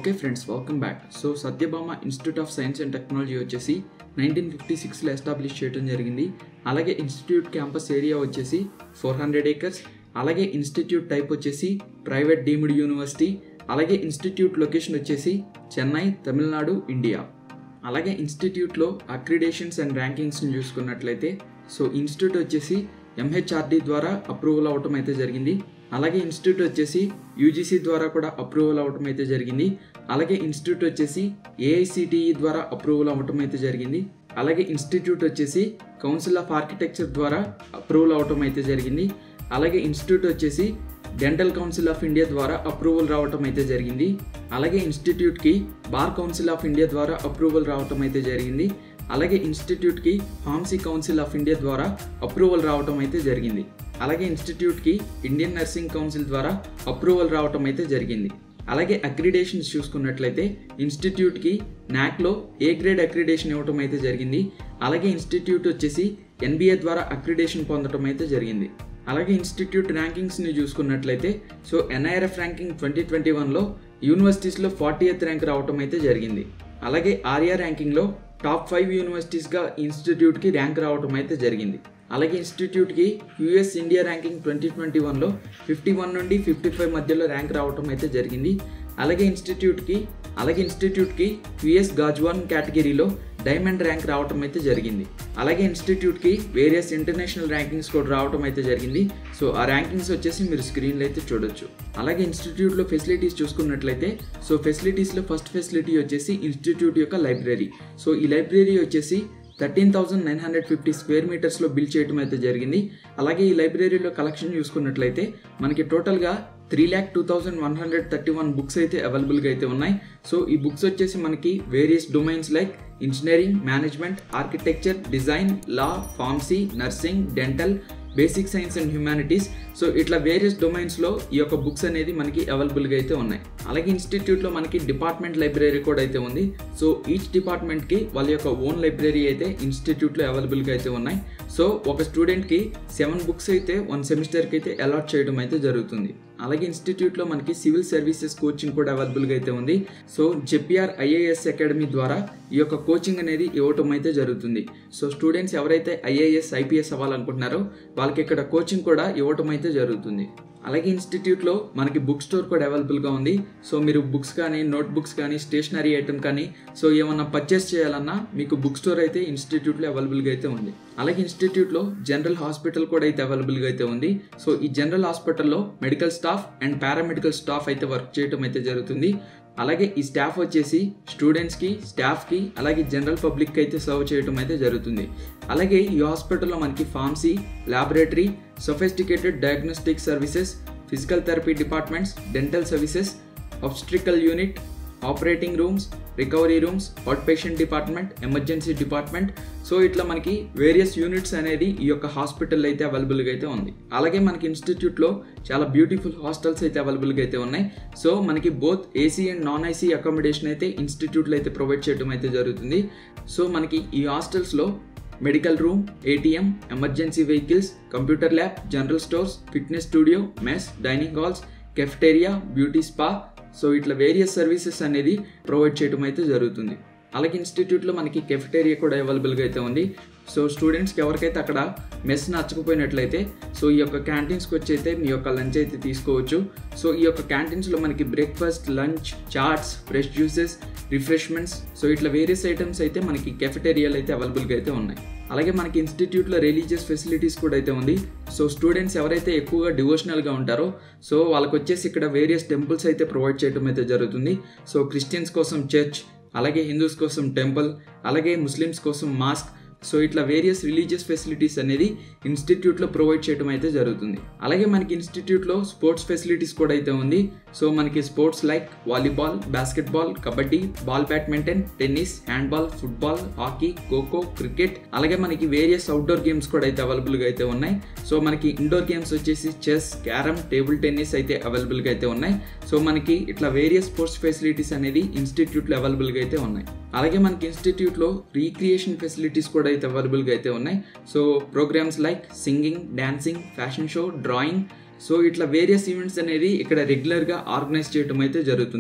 okay friends welcome back so Sathyabama institute of science and technology వచ్చేసి nineteen fifty సిక్స్లో establish చేయడం జరిగింది అలాగే ఇన్స్టిట్యూట్ క్యాంపస్ ఏరియా వచ్చేసి ఫోర్ హండ్రెడ్ ఏకర్స్ అలాగే ఇన్స్టిట్యూట్ టైప్ వచ్చేసి ప్రైవేట్ డీమ్డ్ యూనివర్సిటీ అలాగే ఇన్స్టిట్యూట్ లొకేషన్ వచ్చేసి చెన్నై తమిళనాడు ఇండియా అలాగే ఇన్స్టిట్యూట్లో అక్రిడేషన్స్ అండ్ ర్యాంకింగ్స్ని చూసుకున్నట్లయితే సో ఇన్స్టిట్యూట్ వచ్చేసి ఎంహెచ్ఆర్డి ద్వారా అప్రూవల్ అవటం అయితే జరిగింది అలాగే ఇన్స్టిట్యూట్ వచ్చేసి యూజీసీ ద్వారా కూడా అప్రూవల్ అవటం అయితే జరిగింది అలాగే ఇన్స్టిట్యూట్ వచ్చేసి ఏఐసిటిఈ ద్వారా అప్రూవల్ అవ్వటం అయితే జరిగింది అలాగే ఇన్స్టిట్యూట్ వచ్చేసి కౌన్సిల్ ఆఫ్ ఆర్కిటెక్చర్ ద్వారా అప్రూవల్ అవటం అయితే జరిగింది అలాగే ఇన్స్టిట్యూట్ వచ్చేసి డెంటల్ కౌన్సిల్ ఆఫ్ ఇండియా ద్వారా అప్రూవల్ రావటం అయితే జరిగింది అలాగే ఇన్స్టిట్యూట్కి బార్ కౌన్సిల్ ఆఫ్ ఇండియా ద్వారా అప్రూవల్ రావటం అయితే జరిగింది అలాగే ఇన్స్టిట్యూట్కి ఫార్మసీ కౌన్సిల్ ఆఫ్ ఇండియా ద్వారా అప్రూవల్ రావటం అయితే జరిగింది అలాగే ఇన్స్టిట్యూట్కి ఇండియన్ నర్సింగ్ కౌన్సిల్ ద్వారా అప్రూవల్ రావటం అయితే జరిగింది అలాగే అక్రిడేషన్స్ చూసుకున్నట్లయితే ఇన్స్టిట్యూట్కి నాక్లో ఏ గ్రేడ్ అక్రిడేషన్ ఇవ్వటం అయితే జరిగింది అలాగే ఇన్స్టిట్యూట్ వచ్చేసి ఎన్బిఏ ద్వారా అక్రిడేషన్ పొందడం అయితే జరిగింది అలాగే ఇన్స్టిట్యూట్ ర్యాంకింగ్స్ని చూసుకున్నట్లయితే so NIRF ranking twenty twenty వన్లో యూనివర్సిటీస్లో ఫార్టీ ఎయిత్ ర్యాంక్ రావటం అయితే జరిగింది అలాగే ఆర్యా ర్యాంకింగ్లో టాప్ ఫైవ్ యూనివర్సిటీస్గా ఇన్స్టిట్యూట్కి ర్యాంక్ రావటం అయితే జరిగింది అలాగే ఇన్స్టిట్యూట్కి US India ranking twenty twenty వన్లో ఫిఫ్టీ వన్ నుండి ఫిఫ్టీ ఫైవ్ మధ్యలో ర్యాంక్ రావటం అయితే జరిగింది అలాగే ఇన్స్టిట్యూట్కి అలాగే ఇన్స్టిట్యూట్కి యుఎస్ గాజ్వాన్ కేటగిరీలో డైమండ్ ర్యాంక్ రావటం అయితే జరిగింది అలాగే ఇన్స్టిట్యూట్కి వేరియస్ ఇంటర్నేషనల్ ర్యాంకింగ్స్ కూడా రావటం అయితే జరిగింది సో ఆ ర్యాంకింగ్స్ వచ్చేసి మీరు స్క్రీన్లో అయితే చూడొచ్చు అలాగే ఇన్స్టిట్యూట్లో ఫెసిలిటీస్ చూసుకున్నట్లయితే సో ఫెసిలిటీస్లో ఫస్ట్ ఫెసిలిటీ వచ్చేసి ఇన్స్టిట్యూట్ యొక్క లైబ్రరీ సో ఈ లైబ్రరీ వచ్చేసి thirteen thousand nine hundred fifty square మీటర్స్లో బిల్డ్ చేయడం అయితే జరిగింది అలాగే ఈ లైబ్రరీలో కలెక్షన్ చూసుకున్నట్లయితే మనకి టోటల్గా three lakh two thousand one hundred thirty one books అయితే అవైలబుల్గా అయితే ఉన్నాయి సో ఈ బుక్స్ వచ్చేసి మనకి various domains like engineering management architecture design law pharmacy nursing dental basic science and humanities so ఇట్లా వేరియస్ డొమైన్స్లో ఈ యొక్క బుక్స్ అనేది మనకి అవైలబుల్గా అయితే ఉన్నాయి అలాగే ఇన్స్టిట్యూట్లో మనకి డిపార్ట్మెంట్ లైబ్రరీ కూడా అయితే ఉంది సో ఈచ్ డిపార్ట్మెంట్కి వాళ్ళ యొక్క ఓన్ లైబ్రరీ అయితే ఇన్స్టిట్యూట్లో అవైలబుల్గా అయితే ఉన్నాయి సో ఒక స్టూడెంట్కి సెవెన్ బుక్స్ అయితే వన్ సెమిస్టర్కి అయితే అలాట్ చేయడం అయితే జరుగుతుంది అలాగే ఇన్స్టిట్యూట్లో మనకి సివిల్ సర్వీసెస్ కోచింగ్ కూడా అవైలబుల్గా అయితే ఉంది సో జెపిఆర్ ఐఏఎస్ అకాడమీ ద్వారా ఈ యొక్క కోచింగ్ అనేది ఇవ్వటం అయితే జరుగుతుంది సో స్టూడెంట్స్ ఎవరైతే ఐఏఎస్ ఐపీఎస్ అవ్వాలనుకుంటున్నారో వాళ్ళకి ఇక్కడ కోచింగ్ కూడా ఇవ్వటం అయితే జరుగుతుంది అలాగే ఇన్స్టిట్యూట్లో మనకి బుక్ స్టోర్ కూడా అవైలబుల్గా ఉంది సో మీరు బుక్స్ కానీ నోట్ బుక్స్ కానీ స్టేషనరీ ఐటమ్ కానీ సో ఏమన్నా పర్చేస్ చేయాలన్నా మీకు బుక్ స్టోర్ అయితే ఇన్స్టిట్యూట్లో అవైలబుల్గా అయితే ఉంది అలాగే ఇన్స్టిట్యూట్లో జనరల్ హాస్పిటల్ కూడా అయితే అవైలబుల్గా అయితే ఉంది సో ఈ జనరల్ హాస్పిటల్లో medical staff and paramedical staff అయితే వర్క్ చేయడం అయితే జరుగుతుంది అలాగే ఈ స్టాఫ్ వచ్చేసి స్టూడెంట్స్కి స్టాఫ్కి అలాగే జనరల్ పబ్లిక్కి అయితే సర్వ్ చేయడం అయితే జరుగుతుంది అలాగే ఈ హాస్పిటల్లో మనకి pharmacy laboratory sophisticated diagnostic services physical therapy departments dental services obstetrical unit operating rooms recovery rooms out patient department emergency department so ఇట్లా మనకి వేరియస్ యూనిట్స్ అనేది ఈ యొక్క హాస్పిటల్ అయితే అవైలబుల్గా అయితే ఉంది అలాగే మనకి ఇన్స్టిట్యూట్లో చాలా బ్యూటిఫుల్ హాస్టల్స్ అయితే అవైలబుల్గా అయితే ఉన్నాయి సో మనకి both AC and non AC accommodation అయితే ఇన్స్టిట్యూట్లో అయితే ప్రొవైడ్ చేయడం అయితే జరుగుతుంది సో మనకి ఈ హాస్టల్స్లో medical room ATM emergency vehicles computer lab general stores fitness studio mess dining halls cafeteria beauty spa so ఇట్లా వేరియస్ సర్వీసెస్ అనేది ప్రొవైడ్ చేయడం అయితే జరుగుతుంది అలాగే ఇన్స్టిట్యూట్లో మనకి కెఫ్టేరియా కూడా అవైలబుల్గా అయితే ఉంది సో స్టూడెంట్స్కి ఎవరికైతే అక్కడ మెస్ నచ్చకపోయినట్లయితే సో ఈ యొక్క క్యాంటీన్స్కి వచ్చి అయితే మీ యొక్క లంచ్ అయితే తీసుకోవచ్చు సో ఈ యొక్క క్యాంటీన్స్లో మనకి breakfast lunch chaats fresh juices refreshments so ఇట్లా వేరియస్ ఐటమ్స్ అయితే మనకి కెఫెటేరియాలు అయితే అవైలబుల్గా అయితే ఉన్నాయి అలాగే మనకి ఇన్స్టిట్యూట్లో రిలీజియస్ ఫెసిలిటీస్ కూడా అయితే ఉంది సో స్టూడెంట్స్ ఎవరైతే ఎక్కువగా డివోషనల్గా ఉంటారో సో వాళ్ళకి వచ్చేసి ఇక్కడ వేరియస్ టెంపుల్స్ అయితే ప్రొవైడ్ చేయడం అయితే జరుగుతుంది సో క్రిస్టియన్స్ కోసం చర్చ్ అలాగే హిందూస్ కోసం టెంపుల్ అలాగే ముస్లిమ్స్ కోసం మాస్క్ సో ఇట్లా వేరియస్ రిలీజియస్ ఫెసిలిటీస్ అనేది ఇన్స్టిట్యూట్లో ప్రొవైడ్ చేయడం అయితే జరుగుతుంది అలాగే మనకి ఇన్స్టిట్యూట్లో స్పోర్ట్స్ ఫెసిలిటీస్ కూడా అయితే ఉంది సో మనకి sports like volleyball basketball kabaddi ball badminton tennis handball football hockey kho kho cricket అలాగే మనకి వేరియస్ అవుట్డోర్ గేమ్స్ కూడా అయితే అవైలబుల్గా అయితే ఉన్నాయి సో మనకి ఇండోర్ గేమ్స్ వచ్చేసి చెస్ క్యారమ్ టేబుల్ టెన్నిస్ అయితే అవైలబుల్గా అయితే ఉన్నాయి సో మనకి ఇట్లా వేరియస్ స్పోర్ట్స్ ఫెసిలిటీస్ అనేది ఇన్స్టిట్యూట్లో అవైలబుల్గా అయితే ఉన్నాయి అలాగే మనకి ఇన్స్టిట్యూట్లో రీక్రియేషన్ ఫెసిలిటీస్ కూడా అయితే అవైలబుల్గా అయితే ఉన్నాయి so programmes like singing dancing fashion show drawing so ఇట్లా వేరియస్ ఈవెంట్స్ అనేది ఇక్కడ రెగ్యులర్గా ఆర్గనైజ్ చేయడం అయితే జరుగుతుంది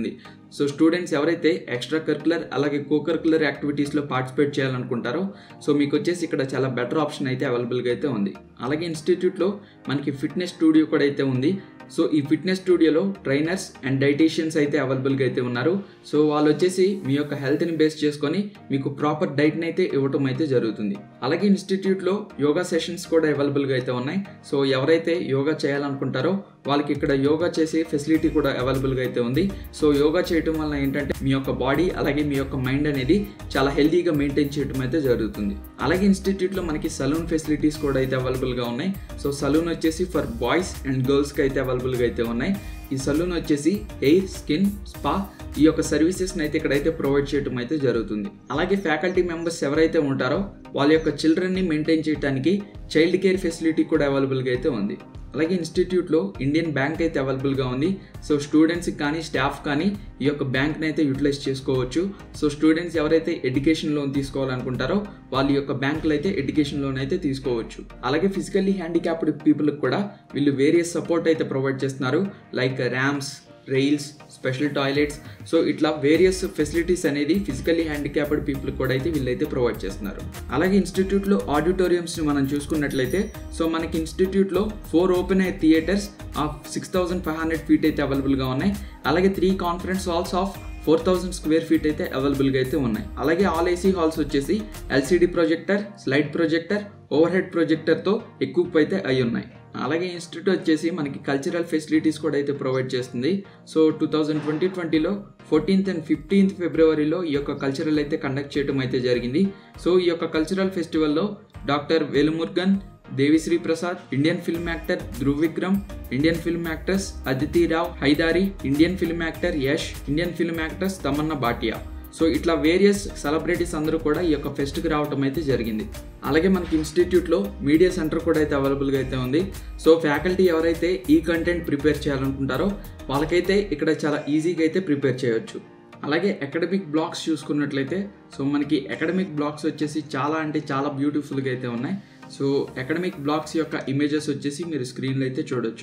సో స్టూడెంట్స్ ఎవరైతే ఎక్స్ట్రా కరికులర్ అలాగే కో కరికులర్ యాక్టివిటీస్లో పార్టిసిపేట్ చేయాలనుకుంటారో సో మీకు వచ్చేసి ఇక్కడ చాలా బెటర్ ఆప్షన్ అయితే అవైలబుల్గా అయితే ఉంది అలాగే ఇన్స్టిట్యూట్లో మనకి ఫిట్నెస్ స్టూడియో కూడా అయితే ఉంది సో ఈ ఫిట్నెస్ స్టూడియోలో ట్రైనర్స్ అండ్ డైటీషియన్స్ అయితే అవైలబుల్గా అయితే ఉన్నారు సో వాళ్ళు వచ్చేసి మీ యొక్క హెల్త్ని బేస్ చేసుకొని మీకు ప్రాపర్ డైట్ని అయితే ఇవ్వటం అయితే జరుగుతుంది అలాగే ఇన్స్టిట్యూట్లో యోగా సెషన్స్ కూడా అవైలబుల్గా అయితే ఉన్నాయి సో ఎవరైతే యోగా చేయాలనుకుంటారో వాళ్ళకి ఇక్కడ యోగా చేసే ఫెసిలిటీ కూడా అవైలబుల్గా అయితే ఉంది సో యోగా చేయటం వల్ల ఏంటంటే మీ యొక్క బాడీ అలాగే మీ యొక్క మైండ్ అనేది చాలా హెల్తీగా మెయింటైన్ చేయడం అయితే జరుగుతుంది అలాగే ఇన్స్టిట్యూట్లో మనకి సలూన్ ఫెసిలిటీస్ కూడా అయితే అవైలబుల్గా ఉన్నాయి సో సలూన్ వచ్చేసి ఫర్ బాయ్స్ అండ్ గర్ల్స్కి అయితే అవైలబుల్గా అయితే ఉన్నాయి ఈ సలూన్ వచ్చేసి హెయిర్ స్కిన్ స్పా ఈ యొక్క సర్వీసెస్ని అయితే ఇక్కడైతే ప్రొవైడ్ చేయడం అయితే జరుగుతుంది అలాగే ఫ్యాకల్టీ మెంబర్స్ ఎవరైతే ఉంటారో వాళ్ళ యొక్క చిల్డ్రన్ని మెయింటైన్ చేయడానికి చైల్డ్ కేర్ ఫెసిలిటీ కూడా అవైలబుల్గా అయితే ఉంది అలాగే ఇన్స్టిట్యూట్లో ఇండియన్ బ్యాంక్ అయితే అవైలబుల్గా ఉంది సో స్టూడెంట్స్కి కానీ స్టాఫ్ కానీ ఈ యొక్క బ్యాంక్ని అయితే యూటిలైజ్ చేసుకోవచ్చు సో స్టూడెంట్స్ ఎవరైతే ఎడ్యుకేషన్ లోన్ తీసుకోవాలనుకుంటారో వాళ్ళ యొక్క బ్యాంకులు అయితే ఎడ్యుకేషన్ లోన్ అయితే తీసుకోవచ్చు అలాగే ఫిజికల్లీ హ్యాండిక్యాప్డ్ పీపుల్కి కూడా వీళ్ళు వేరియస్ సపోర్ట్ అయితే ప్రొవైడ్ చేస్తున్నారు like ramps rails special toilets so ఇట్లా వేరియస్ ఫెసిలిటీస్ అనేది ఫిజికల్లీ హ్యాండిక్యాప్డ్ పీపుల్ కూడా అయితే వీళ్ళైతే ప్రొవైడ్ చేస్తున్నారు అలాగే ఇన్స్టిట్యూట్లో ఆడిటోరియంస్ని మనం చూసుకున్నట్లయితే సో మనకి ఇన్స్టిట్యూట్లో four open air theatres of six thousand five hundred feet అయితే అవైలబుల్గా ఉన్నాయి అలాగే three conference halls of four thousand square feet అయితే అవైలబుల్గా అయితే ఉన్నాయి అలాగే ఆల్ ఏసీ హాల్స్ వచ్చేసి LCD projector slide projector overhead ప్రొజెక్టర్తో ఎక్కువ అయితే అయి ఉన్నాయి అలాగే ఇన్స్టిట్యూట్ వచ్చేసి మనకి కల్చరల్ ఫెసిలిటీస్ కూడా అయితే ప్రొవైడ్ చేస్తుంది సో టూ థౌజండ్ ట్వంటీ ట్వంటీలో ఫోర్టీన్త్ అండ్ ఫిఫ్టీన్త్ ఫిబ్రవరిలో ఈ యొక్క కల్చరల్ అయితే కండక్ట్ చేయడం అయితే జరిగింది సో ఈ యొక్క కల్చరల్ ఫెస్టివల్లో doctor Velumurugan Devi Sri Prasad Indian film actor Dhruv Vikram Indian film actors Aditi Rao Hydari Indian film actor Yash Indian film actors Tamannaah Bhatia so ఇట్లా వేరియస్ సెలబ్రిటీస్ అందరూ కూడా ఈ యొక్క ఫెస్ట్కి రావటం అయితే జరిగింది అలాగే మనకి ఇన్స్టిట్యూట్లో మీడియా సెంటర్ కూడా అయితే అవైలబుల్గా అయితే ఉంది సో ఫ్యాకల్టీ ఎవరైతే ఈ కంటెంట్ ప్రిపేర్ చేయాలనుకుంటారో వాళ్ళకైతే ఇక్కడ చాలా ఈజీగా అయితే ప్రిపేర్ చేయొచ్చు అలాగే అకాడమిక్ బ్లాక్స్ చూసుకున్నట్లయితే సో మనకి అకాడమిక్ బ్లాక్స్ వచ్చేసి చాలా అంటే చాలా బ్యూటిఫుల్గా అయితే ఉన్నాయి సో అకాడమిక్ బ్లాక్స్ యొక్క ఇమేజెస్ వచ్చేసి మీరు స్క్రీన్లో అయితే చూడొచ్చు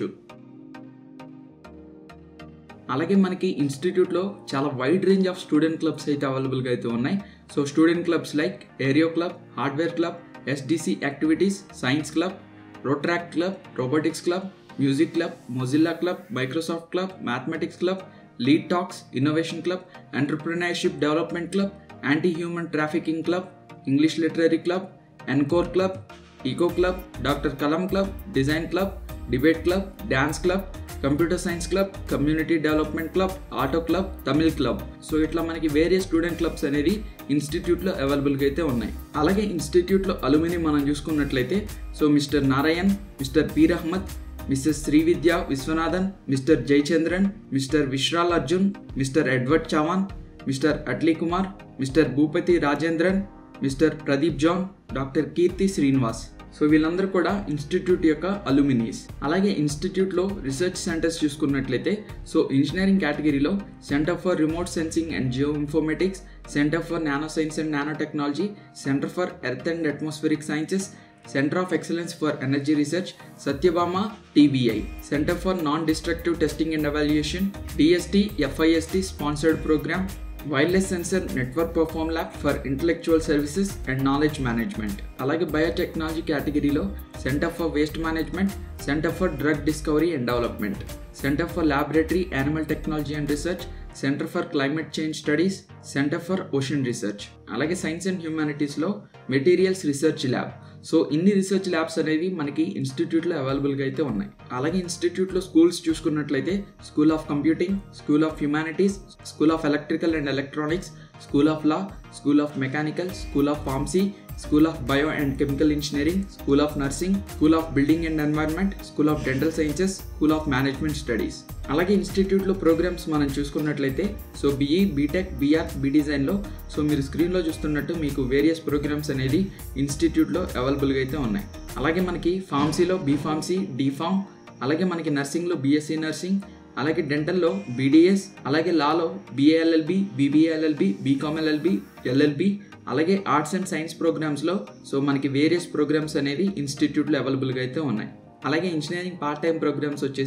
అలాగే మనకి ఇన్స్టిట్యూట్లో చాలా wide range of student clubs అయితే అవైలబుల్గా అయితే ఉన్నాయి so student clubs like aero club hardware club SDC activities science club rotaract club robotics club music club Mozilla club Microsoft club mathematics club lead talks innovation club entrepreneurship development club anti human trafficking club English literary club encore club eco club doctor Kalam club design club debate club dance club computer science club community development club auto club Tamil club so ఇట్లా మనకి వేరే student clubs అనేది ఇన్స్టిట్యూట్లో అవైలబుల్గా అయితే ఉన్నాయి అలాగే ఇన్స్టిట్యూట్లో అలుమిని మనం చూసుకున్నట్లయితే so mister Narayan mister Peer Ahmed mister Srividya Viswanathan mister Jayachandran mister Vishral Arjun mister Edward Chavan mister Atlee Kumar mister Bhupathi Rajendran mister Pradeep John doctor Keerthi Srinivas so వీళ్ళందరూ కూడా ఇన్స్టిట్యూట్ యొక్క అలుమినీస్ అలాగే ఇన్స్టిట్యూట్లో రీసెర్చ్ సెంటర్స్ చూసుకున్నట్లయితే సో ఇంజనీరింగ్ కేటగిరీలో centre for remote sensing and geoinformatics centre for nano science and nano technology centre for earth and atmospheric sciences centre of excellence for energy research Sathyabama TBI centre for non destructive testing and evaluation DST FIST sponsored programme wireless sensor network perform lab for intellectual services and knowledge management అలాగే biotechnology కేటగిరీలో centre for waste management centre for drug discovery and development centre for laboratory animal technology and research centre for climate change studies centre for ocean research అలాగే science and హ్యూమానిటీస్లో materials research lab so ఇన్ని research labs అనేవి మనకి ఇన్స్టిట్యూట్లో అవైలబుల్గా అయితే ఉన్నాయి అలాగే ఇన్స్టిట్యూట్లో స్కూల్స్ చూసుకున్నట్లయితే school of computing school of humanities school of electrical and electronics school of law school of mechanical school of pharmacy school of bio and chemical engineering school of nursing school of building and environment school of dental sciences school of management studies అలాగే ఇన్స్టిట్యూట్లో programmes మనం చూసుకున్నట్లయితే so BE BTech BArch B డిజైన్లో so మీరు స్క్రీన్లో చూస్తున్నట్టు మీకు various programmes అనేది ఇన్స్టిట్యూట్లో అవైలబుల్గా అయితే ఉన్నాయి అలాగే మనకి ఫార్మసీలో బీ ఫార్మసీ డీ ఫార్మ్ అలాగే మనకి నర్సింగ్లో బీఎస్సీ నర్సింగ్ అలాగే డెంటల్లో బీడీఎస్ అలాగే లాలో BALLB BBLLB BCom LLB LLB అలాగే ఆర్ట్స్ అండ్ సైన్స్ ప్రోగ్రామ్స్లో సో మనకి వేరియస్ ప్రోగ్రామ్స్ అనేది ఇన్స్టిట్యూట్లో అవైలబుల్గా అయితే ఉన్నాయి అలాగే ఇంజనీరింగ్ పార్ట్ టైం ప్రోగ్రామ్స్ వచ్చేసి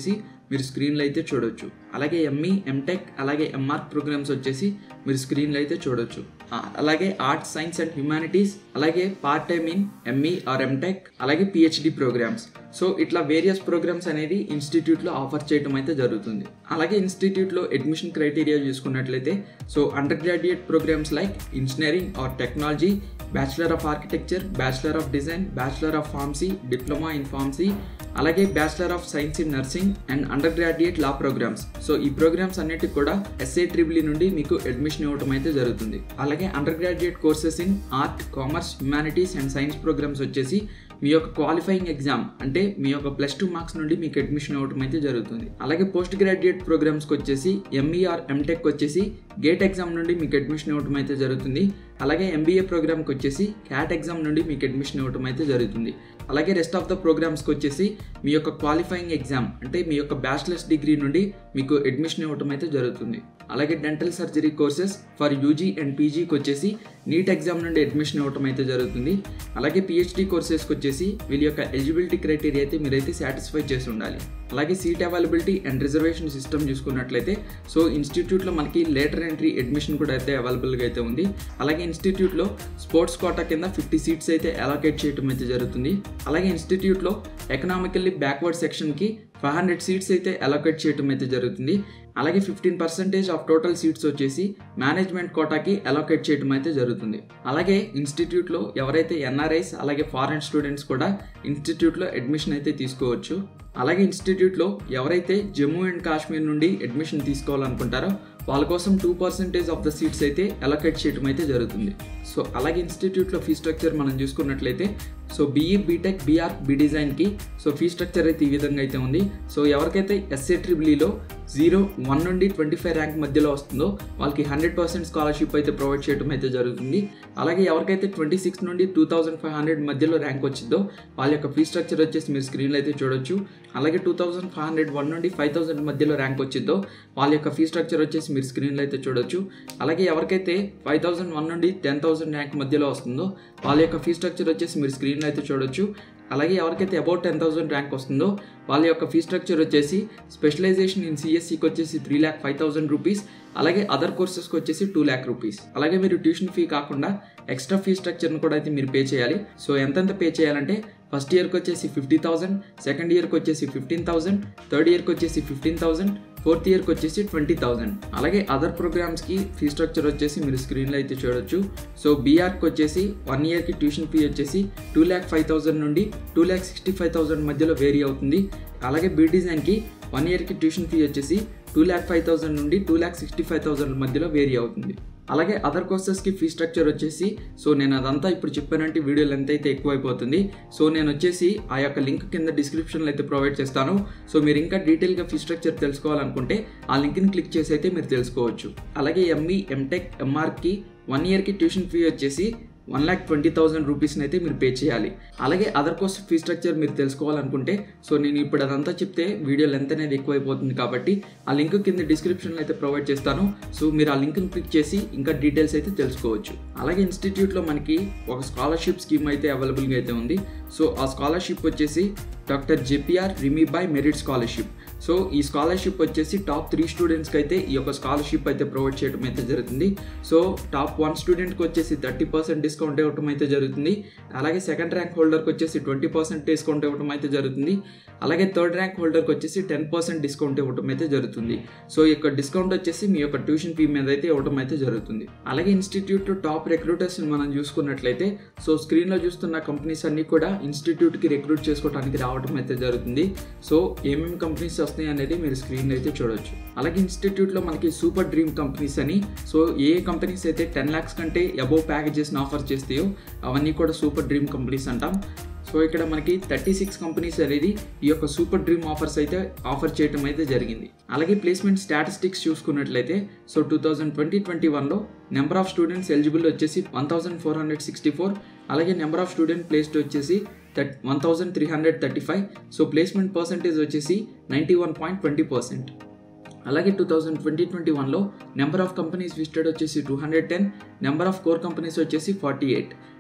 మీరు స్క్రీన్లో అయితే చూడొచ్చు అలాగే ఎంఈ ఎంటెక్ అలాగే ఎంఆర్ ప్రోగ్రామ్స్ వచ్చేసి మీరు స్క్రీన్లో అయితే చూడొచ్చు ఆ, అలాగే ఆర్ట్స్ సైన్స్ అండ్ హ్యుమానిటీస్ అలాగే part time in ME or MTech అలాగే పిహెచ్డి ప్రోగ్రామ్స్ సో ఇట్లా వేరియస్ ప్రోగ్రామ్స్ అనేది ఇన్స్టిట్యూట్లో ఆఫర్ చేయడం అయితే జరుగుతుంది అలాగే ఇన్స్టిట్యూట్లో అడ్మిషన్ క్రైటీరియా చూసుకున్నట్లయితే so undergraduate programmes like engineering or technology bachelor of architecture bachelor of design bachelor of pharmacy diploma in pharmacy అలాగే bachelor of science in nursing and undergraduate law programmes so ఈ programmes అన్నిటికి కూడా SA triple నుండి మీకు admission ఇవ్వడం అయితే జరుగుతుంది అలాగే undergraduate courses in art commerce humanities and science programmes వచ్చేసి మీ యొక్క క్వాలిఫైయింగ్ ఎగ్జామ్ అంటే మీ యొక్క ప్లస్ టూ మార్క్స్ నుండి మీకు అడ్మిషన్ అవ్వడం అయితే జరుగుతుంది అలాగే పోస్ట్ గ్రాడ్యుయేట్ ప్రోగ్రామ్స్కి వచ్చేసి ఎంఈఆర్ ఎంటెక్ వచ్చేసి గేట్ ఎగ్జామ్ నుండి మీకు అడ్మిషన్ ఇవ్వడం అయితే జరుగుతుంది అలాగే ఎంబీఏ ప్రోగ్రామ్కి వచ్చేసి క్యాట్ ఎగ్జామ్ నుండి మీకు అడ్మిషన్ ఇవ్వడం అయితే జరుగుతుంది అలాగే రెస్ట్ ఆఫ్ ద ప్రోగ్రామ్స్కి వచ్చేసి మీ యొక్క క్వాలిఫైయింగ్ ఎగ్జామ్ అంటే మీ యొక్క బ్యాచిలర్స్ డిగ్రీ నుండి మీకు అడ్మిషన్ ఇవ్వడం అయితే జరుగుతుంది అలాగే dental surgery courses for UG and పీజీకి వచ్చేసి నీట్ ఎగ్జామ్ నుండి అడ్మిషన్ ఇవ్వడం అయితే జరుగుతుంది అలాగే పిహెచ్డి కోర్సెస్కి వచ్చేసి వీళ్ళ యొక్క ఎలిజిబిలిటీ క్రైటీరియా అయితే మీరైతే సాటిస్ఫై చేసి ఉండాలి అలాగే seat availability and reservation system చూసుకున్నట్లయితే సో ఇన్స్టిట్యూట్లో మనకి లేటర్ ఎంట్రీ అడ్మిషన్ కూడా అయితే అవైలబుల్గా అయితే ఉంది అలాగే ఇన్స్టిట్యూట్లో స్పోర్ట్స్ కోటా కింద ఫిఫ్టీ సీట్స్ అయితే అలోకేట్ చేయడం అయితే జరుగుతుంది అలాగే ఇన్స్టిట్యూట్లో ఎకనామికల్లీ బ్యాక్వర్డ్ సెక్షన్కి ఫైవ్ హండ్రెడ్ సీట్స్ అయితే అలోకేట్ చేయడం అయితే జరుగుతుంది అలాగే fifteen percentage of total seats వచ్చేసి మేనేజ్మెంట్ కోటాకి అలోకేట్ చేయడం అయితే జరుగుతుంది అలాగే ఇన్స్టిట్యూట్లో ఎవరైతే ఎన్ఆర్ఐస్ అలాగే ఫారెన్ స్టూడెంట్స్ కూడా ఇన్స్టిట్యూట్లో అడ్మిషన్ అయితే తీసుకోవచ్చు అలాగే ఇన్స్టిట్యూట్లో ఎవరైతే జమ్మూ అండ్ కాశ్మీర్ నుండి అడ్మిషన్ తీసుకోవాలనుకుంటారో వాళ్ళ కోసం two percentage of the seats అయితే అలొకేట్ చేయడం అయితే జరుగుతుంది సో అలాగే ఇన్స్టిట్యూట్లో ఫీ స్ట్రక్చర్ మనం చూసుకున్నట్లయితే so BE BTech BArch B డిజైన్కి సో ఫీ స్ట్రక్చర్ అయితే ఈ విధంగా అయితే ఉంది సో ఎవరికైతే ఎస్ఏ ట్రిబులీలో జీరో వన్ నుండి ట్వంటీ ఫైవ్ ర్యాంక్ మధ్యలో వస్తుందో వాళ్ళకి హండ్రెడ్ పర్సెంట్ స్కాలర్షిప్ అయితే ప్రొవైడ్ చేయడం అయితే జరుగుతుంది అలాగే ఎవరికైతే ట్వంటీ సిక్స్ నుండి టూ థౌసండ్ ఫైవ్ హండ్రెడ్ మధ్యలో ర్యాంక్ వచ్చిందో వాళ్ళ యొక్క ఫీ స్ట్రక్చర్ వచ్చేసి మీరు స్క్రీన్లో అయితే చూడొచ్చు అలాగే two thousand five hundred one నుండి ఫైవ్ థౌసండ్ మధ్యలో ర్యాంక్ వచ్చిందో వాళ్ళ యొక్క ఫీ స్ట్రక్చర్ వచ్చేసి మీరు స్క్రీన్లో అయితే చూడొచ్చు అలాగే ఎవరికైతే ఫైవ్ థౌసండ్ వన్ నుండి టెన్ థౌసండ్ ర్యాంక్ మధ్యలో వస్తుందో వాళ్ళ యొక్క ఫీ స్ట్రక్చర్ వచ్చేసి మీరు స్క్రీన్లో అయితే చూడొచ్చు అలాగే ఎవరికైతే అబౌట్ టెన్ థౌసండ్ ర్యాంక్ వస్తుందో వాళ్ళ యొక్క ఫీ స్ట్రక్చర్ వచ్చేసి స్పెషలైజేషన్ ఇన్ సిఎస్సికి వచ్చేసి three lakh five thousand rupees అలాగే అదర్ కోర్సెస్కి వచ్చేసి టూ ల్యాక్ రూపీస్ అలాగే మీరు ట్యూషన్ ఫీ కాకుండా ఎక్స్ట్రా ఫీ స్ట్రక్చర్ని కూడా అయితే మీరు పే చేయాలి సో ఎంతెంత పే చేయాలంటే ఫస్ట్ ఇయర్కి వచ్చేసి ఫిఫ్టీ థౌసండ్ సెకండ్ ఇయర్కి వచ్చేసి ఫిఫ్టీన్ థౌసండ్ థర్డ్ ఇయర్కి వచ్చేసి ఫిఫ్టీన్ థౌసండ్ ఫోర్త్ ఇయర్కి వచ్చేసి ట్వంటీ థౌసండ్ అలాగే అదర్ ప్రోగ్రామ్స్కి ఫీ స్ట్రక్చర్ వచ్చేసి మీరు స్క్రీన్లో అయితే చూడొచ్చు సో బీఆర్కి వచ్చేసి వన్ ఇయర్కి ట్యూషన్ ఫీ వచ్చేసి టూ ల్యాక్ ఫైవ్ థౌసండ్ నుండి two lakh sixty five thousand మధ్యలో వేరీ అవుతుంది అలాగే బీ డిజైన్కి వన్ ఇయర్కి ట్యూషన్ ఫీ వచ్చేసి టూ ల్యాక్ ఫైవ్ థౌసండ్ నుండి two lakh sixty five thousand మధ్యలో వేరీ అవుతుంది అలాగే అదర్ కోర్సెస్కి ఫీ స్ట్రక్చర్ వచ్చేసి సో నేను అదంతా ఇప్పుడు చెప్పానంటే వీడియో లెంత్ అయితే ఎక్కువైపోతుంది సో నేను వచ్చేసి ఆ యొక్క లింక్ కింద డిస్క్రిప్షన్లో అయితే ప్రొవైడ్ చేస్తాను సో మీరు ఇంకా డీటెయిల్గా ఫీ స్ట్రక్చర్ తెలుసుకోవాలనుకుంటే ఆ లింక్ని క్లిక్ చేసి అయితే మీరు తెలుసుకోవచ్చు అలాగే ఎంఈ ఎంటెక్ ఎంఆర్కి వన్ ఇయర్కి ట్యూషన్ ఫీ వచ్చేసి వన్ ల్యాక్ ట్వంటీ థౌసండ్ రూపీస్ని అయితే మీరు పే చేయాలి అలాగే అదర్ కోర్స్ ఫీ స్ట్రక్చర్ మీరు తెలుసుకోవాలనుకుంటే సో నేను ఇప్పుడు అదంతా చెప్తే వీడియో లెంత్ అనేది ఎక్కువైపోతుంది కాబట్టి ఆ లింక్ కింద డిస్క్రిప్షన్లో అయితే ప్రొవైడ్ చేస్తాను సో మీరు ఆ లింక్ని క్లిక్ చేసి ఇంకా డీటెయిల్స్ అయితే తెలుసుకోవచ్చు అలాగే ఇన్స్టిట్యూట్లో మనకి ఒక స్కాలర్షిప్ స్కీమ్ అయితే అవైలబుల్గా అయితే ఉంది సో ఆ స్కాలర్షిప్ వచ్చేసి డాక్టర్ జెపిఆర్ రిమీబాయ్ మెరిట్ స్కాలర్షిప్ సో ఈ స్కాలర్షిప్ వచ్చేసి టాప్ త్రీ స్టూడెంట్స్కి అయితే ఈ యొక్క స్కాలర్షిప్ అయితే ప్రొవైడ్ చేయడం అయితే జరుగుతుంది సో టాప్ వన్ స్టూడెంట్కి వచ్చేసి థర్టీ పర్సెంట్ డిస్కౌంట్ ఇవ్వడం అయితే జరుగుతుంది అలాగే సెకండ్ ర్యాంక్ హోల్డర్కి వచ్చేసి ట్వంటీ పర్సెంట్ డిస్కౌంట్ ఇవ్వడం అయితే జరుగుతుంది అలాగే థర్డ్ ర్యాంక్ హోల్డర్కి వచ్చేసి టెన్ పర్సెంట్ డిస్కౌంట్ ఇవ్వడం అయితే జరుగుతుంది సో ఈ యొక్క డిస్కౌంట్ వచ్చేసి మీ యొక్క ట్యూషన్ ఫీ మీద అయితే ఇవ్వడం అయితే జరుగుతుంది అలాగే ఇన్స్టిట్యూట్ టాప్ రిక్రూటర్స్ మనం చూసుకున్నట్లయితే సో స్క్రీన్లో చూస్తున్న కంపెనీస్ అన్ని కూడా ఇన్స్టిట్యూట్కి రిక్రూట్ చేసుకోవడానికి రావడం అయితే జరుగుతుంది సో ఏమేమి కంపెనీస్ వస్తాయి అనేది మీరు స్క్రీన్ అయితే చూడొచ్చు అలాగే ఇన్స్టిట్యూట్లో మనకి సూపర్ డ్రీమ్ కంపెనీస్ అని సో ఏ కంపెనీస్ అయితే టెన్ ల్యాక్స్ కంటే అబోవ్ ప్యాకేజెస్ని ఆఫర్ చేస్తాయో అవన్నీ కూడా సూపర్ డ్రీమ్ కంపెనీస్ అంటాం సో ఇక్కడ మనకి థర్టీ సిక్స్ కంపెనీస్ అనేది ఈ యొక్క సూపర్ డ్రీమ్ ఆఫర్స్ అయితే ఆఫర్ చేయడం అయితే జరిగింది అలాగే ప్లేస్మెంట్ స్టాటిస్టిక్స్ చూసుకున్నట్లయితే so two thousand twenty twenty వన్లో నెంబర్ ఆఫ్ స్టూడెంట్స్ ఎలిజిబుల్ వచ్చేసి one thousand four hundred sixty four అలాగే నెంబర్ ఆఫ్ స్టూడెంట్ ప్లేస్డ్ వచ్చేసి థర్ట్ one thousand three hundred thirty five so placement percentage వచ్చేసి ninety one point twenty percent అలాగే two thousand twenty twenty వన్లో number of companies visited వచ్చేసి two hundred ten number of core companies వచ్చేసి forty eight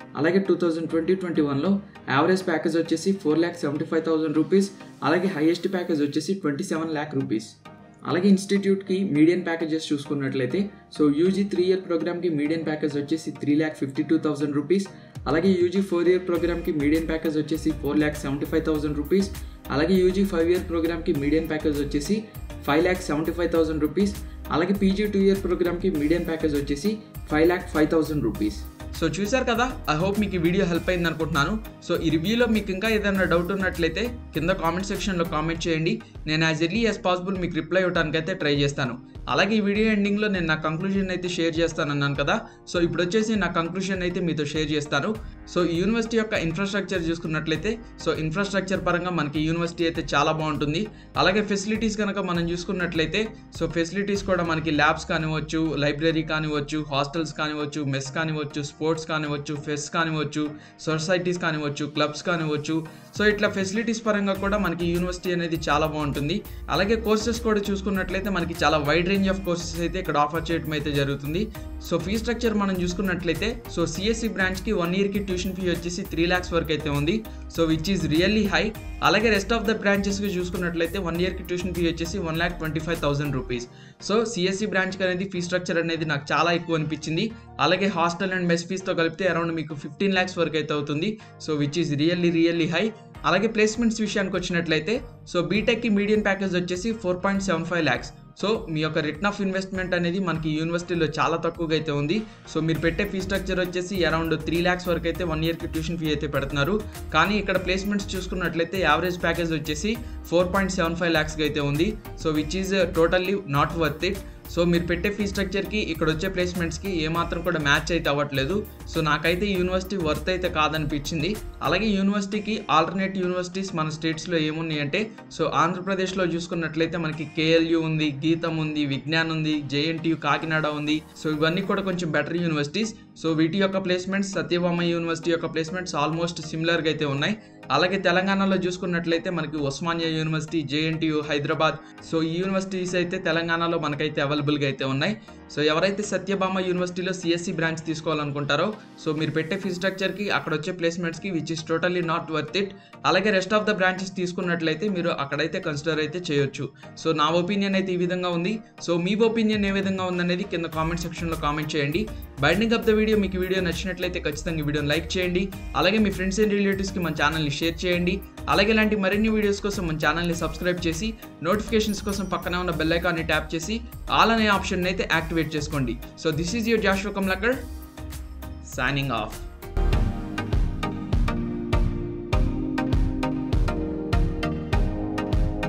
అలాగే two thousand twenty twenty వన్లో average package వచ్చేసి four lakh seventy five thousand rupees అలాగే highest package వచ్చేసి twenty seven lakh rupees అలాగే ఇన్స్టిట్యూట్కి మీడియన్ ప్యాకేజెస్ చూసుకున్నట్లయితే సో యూజీ త్రీ ఇయర్ ప్రోగ్రామ్కి మీడియన్ ప్యాకేజ్ వచ్చేసి three lakh fifty two thousand rupees అలాగే యూజీ ఫోర్ ఇయర్ ప్రోగ్రామ్కి మీడియన్ ప్యాకేజ్ వచ్చేసి four lakh seventy five thousand rupees అలాగే యూజీ ఫైవ్ ఇయర్ ప్రోగ్రామ్కి మీడియన్ ప్యాకేజ్ వచ్చేసి five lakh seventy five thousand rupees అలాగే PG two year ప్రోగ్రామ్కి మీడియం ప్యాకేజ్ వచ్చేసి five lakh five thousand rupees so చూశారు కదా ఐ హోప్ మీకు ఈ వీడియో హెల్ప్ అయింది అనుకుంటున్నాను సో ఈ రివ్యూలో మీకు ఇంకా ఏదైనా డౌట్ ఉన్నట్లయితే కింద కామెంట్ సెక్షన్లో కామెంట్ చేయండి నేను యాజ్ ఎర్లీ యాజ్ పాసిబుల్ మీకు రిప్లై ఇవ్వడానికి అయితే ట్రై చేస్తాను అలాగే ఈ వీడియో ఎండింగ్లో నేను నా కంక్లూజన్ అయితే షేర్ చేస్తాను అన్నాను కదా సో ఇప్పుడు వచ్చేసి నా కంక్లూజన్ అయితే మీతో షేర్ చేస్తాను సో ఈ యూనివర్సిటీ యొక్క ఇన్ఫ్రాస్ట్రక్చర్ చూసుకున్నట్లయితే సో ఇన్ఫ్రాస్ట్రక్చర్ పరంగా మనకి యూనివర్సిటీ అయితే చాలా బాగుంటుంది అలాగే ఫెసిలిటీస్ కనుక మనం చూసుకున్నట్లయితే సో ఫెసిలిటీస్ కూడా మనకి ల్యాబ్స్ కానివ్వచ్చు లైబ్రరీ కానివ్వచ్చు హాస్టల్స్ కానివ్వచ్చు మెస్ కానివ్వచ్చు స్పోర్ట్స్ కానివ్వచ్చు ఫెస్ కానివ్వచ్చు సొసైటీస్ కానివ్వచ్చు క్లబ్స్ కానివ్వచ్చు సో ఇట్లా ఫెసిలిటీస్ పరంగా కూడా మనకి యూనివర్సిటీ అనేది చాలా బాగుంటుంది అలాగే కోర్సెస్ కూడా చూసుకున్నట్లయితే మనకి చాలా వైడ్ రేంజ్ ఆఫ్ కోర్సెస్ అయితే ఇక్కడ ఆఫర్ చేయడం అయితే జరుగుతుంది సో ఫీ స్ట్రక్చర్ మనం చూసుకున్నట్లయితే సో సిఎస్సి బ్రాంచ్కి వన్ ఇయర్కి ట్యూషన్ ఫీ వచ్చేసి త్రీ ల్యాక్స్ వరకు అయితే ఉంది so which is really high అలాగే రెస్ట్ ఆఫ్ ద బ్రాంచెస్కి చూసుకున్నట్లయితే వన్ ఇయర్కి ట్యూషన్ ఫీ వచ్చేసి one lakh twenty five thousand rupees so CSC బ్రాంచ్కి అనేది ఫీ స్ట్రక్చర్ అనేది నాకు చాలా ఎక్కువ అనిపించింది అలాగే హాస్టల్ అండ్ మెస్ ఫీస్తో కలిపితే అరౌండ్ మీకు ఫిఫ్టీన్ ల్యాక్స్ వరకు అయితే అవుతుంది so which is really really high అలాగే ప్లేస్మెంట్స్ విషయానికి వచ్చినట్లయితే సో బీటెక్కి మీడియం ప్యాకేజ్ వచ్చేసి four point seven five lakhs so మీ యొక్క రిటర్న్ ఆఫ్ ఇన్వెస్ట్మెంట్ అనేది మనకి యూనివర్సిటీలో చాలా తక్కువగా అయితే ఉంది సో మీరు పెట్టే ఫీ స్ట్రక్చర్ వచ్చేసి అరౌండ్ త్రీ ల్యాక్స్ వరకు అయితే వన్ ఇయర్కి ట్యూషన్ ఫీ అయితే పెడుతున్నారు కానీ ఇక్కడ ప్లేస్మెంట్స్ చూసుకున్నట్లయితే యావరేజ్ ప్యాకేజ్ వచ్చేసి ఫోర్ పాయింట్ సెవెన్ ఫైవ్ ల్యాక్స్కి అయితే ఉంది so which is totally not worth it so మీరు పెట్టే ఫీ స్ట్రక్చర్కి ఇక్కడ వచ్చే ప్లేస్మెంట్స్కి ఏమాత్రం కూడా మ్యాచ్ అయితే అవ్వట్లేదు సో నాకైతే యూనివర్సిటీ వర్త్ అయితే కాదనిపించింది అలాగే యూనివర్సిటీకి ఆల్టర్నేట్ యూనివర్సిటీస్ మన స్టేట్స్లో ఏమున్నాయి అంటే సో ఆంధ్రప్రదేశ్లో చూసుకున్నట్లయితే మనకి కేఎల్యు ఉంది గీతం ఉంది విజ్ఞాన్ ఉంది జేఎన్టీయు కాకినాడ ఉంది సో ఇవన్నీ కూడా కొంచెం బెటర్ యూనివర్సిటీస్ సో వీటి యొక్క ప్లేస్మెంట్స్ సత్యభామ యూనివర్సిటీ యొక్క ప్లేస్మెంట్స్ ఆల్మోస్ట్ సిమిలర్గా అయితే ఉన్నాయి అలాగే తెలంగాణలో చూసుకున్నట్లయితే మనకి Osmania university JNTU Hyderabad so ఈ యూనివర్సిటీస్ అయితే తెలంగాణలో మనకైతే అవైలబుల్గా అయితే ఉన్నాయి సో ఎవరైతే సత్యభామ యూనివర్సిటీలో సిఎస్సి బ్రాంచ్ తీసుకోవాలనుకుంటారో సో మీరు పెట్టే ఫీ స్ట్రక్చర్కి అక్కడ వచ్చే ప్లేస్మెంట్స్కి which is totally not worth it అలాగే రెస్ట్ ఆఫ్ ద బ్రాంచెస్ తీసుకున్నట్లయితే మీరు అక్కడైతే కన్సిడర్ అయితే చేయొచ్చు సో నా ఒపీనియన్ అయితే ఈ విధంగా ఉంది సో మీ ఒపీనియన్ ఏ విధంగా ఉందనేది కింద కామెంట్ సెక్షన్లో కామెంట్ చేయండి బైండింగ్ ఆఫ్ ద వీడియో మీకు వీడియో నచ్చినట్లయితే ఖచ్చితంగా ఈ వీడియోని లైక్ చేయండి అలాగే మీ ఫ్రెండ్స్ అండ్ రిలేటివ్స్కి మన ఛానల్ని షేర్ చేయండి అలాగే ఇలాంటి మరిన్ని వీడియోస్ కోసం మన ఛానల్ని సబ్స్క్రైబ్ చేసి నోటిఫికేషన్స్ కోసం పక్కనే ఉన్న బెల్ ఐకాన్ని ట్యాప్ చేసి ఆల్ అనే ఆప్షన్ అయితే యాక్టివేట్ చేసుకోండి so this is your Joshua Kamlakar signing of